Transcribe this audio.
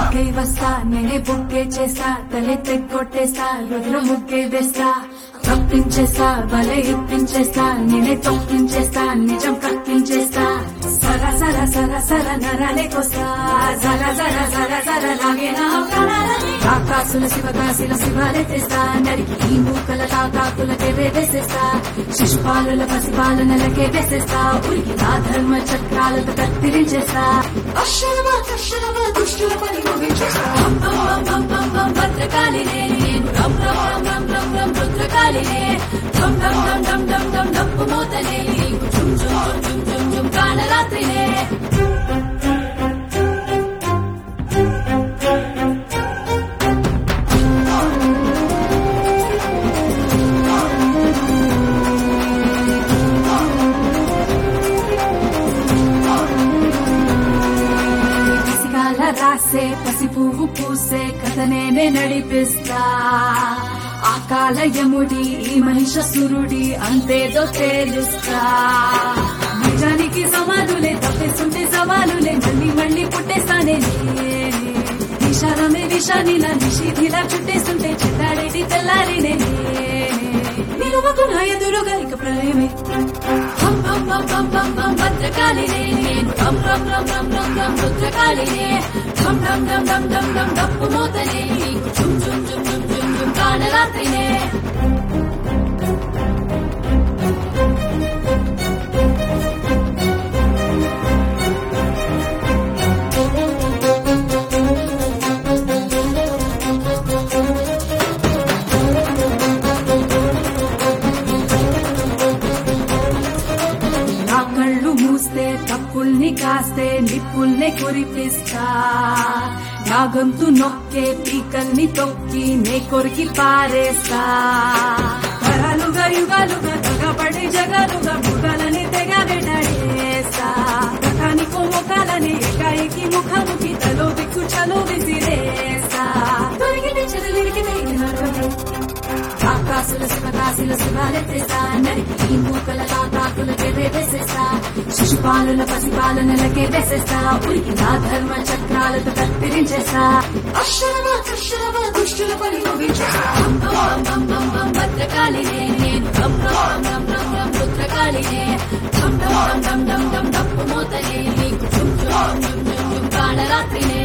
బుక్కే వస్తా నేనే బుక్కే చేస్తా తలే తెగ్గొట్టేస్తా రుద్ర ముగ్గే వేస్తా తప్పించేస్తా బలే ఇప్పించేస్తా నేనే తొక్కించేస్తా నిజం కక్కించేస్తా సర సర సర సర నరాలేకొస్తా జర జర జర జర లాగే నా ప్రాణాలని ఆకాశుల శివకాశిల శివాలే తెస్తా నరికి ఈ మూకల తాకాకులకే వేసేస్తా శిశుపాలుల పసిపాలనలకే వేసేస్తా ఉరికి నా ధర్మ చక్రాలతో కత్తిరించేస్తా అక్షరమా కక్షరమా దుష్టుల పని ముగించేస్తా బం బం బం బం బం భద్రకాళినే నేను రం రం రం రం రం రం రుద్రకాళినే ఢం ఢం ఢం ఢం ఢం ఢం డప్పు మోతనే నీకు చుం చుం చుం చుం చుం చుం కాళరాత్రినే పసిగాల రాసే పసి పువ్వు పూసే కథ నేనే నడిపిస్తా ఆ కాలయముడి ఈ మహిషసురుడి అంతేదో తేలుస్తా నిజానికి సమానులే తప్పేస్తుంటే సవాలులే మళ్ళీ మళ్ళీ పుట్టేస్తానే నేనే. విషాదమే విషాన్ని నా నిషిధిలా చుట్టేస్తుంటే చిన్నాడేటి తెల్లారినే నిలువకు నా ఎదురుగా ఇక ప్రళయమే హం హం హం హం హం హం భద్రకాళినే నేను హం రం రం రం రం రం రుద్రకాళినే ఢం ఢం ఢం ఢం ఢం ఢం డప్పు మోతనే నీకు చుం చుం చుం చుం చుం చుం కాళరాత్రినే నా కళ్ళు మూస్తే తప్పుల్ని కాస్తే నిప్పుల్ని కురిపిస్తా నా గొంతు నొక్కే పీకల్ని తొక్కి నే కొరికి పారేస్తా తరాలుగా యుగాలుగా తెగబడి జగాలుగా మృగాలని తెగ వెంటాడేస్తా రకానికో ముఖాలని ఏకాయికి ముఖాముఖి తలో దిక్కు చలో విసిరేస్తా దొరికిన చెదలిరికి ఆకాశుల శివకాశుల శివాలెత్తేస్తా నరికి ఈ మూకల తాకాకులకే వేసేస్తా శిశుపాలుల పసిపాలనలకే వేసేస్తా ఉరికి నా ధర్మ చక్రాలతో కత్తిరించేస్తా అక్షరమా కక్షరమా దుష్టుల పని ముగించేస్తా బం బం బం బం బం భద్రకాళినే నేను రం రం రం రం రం రుద్రకాళినే ఢం ఢం ఢం ఢం ఢం ఢం డప్పు మోతనే నీకు చుం చుం చుం చుం చుం కాళరాత్రినే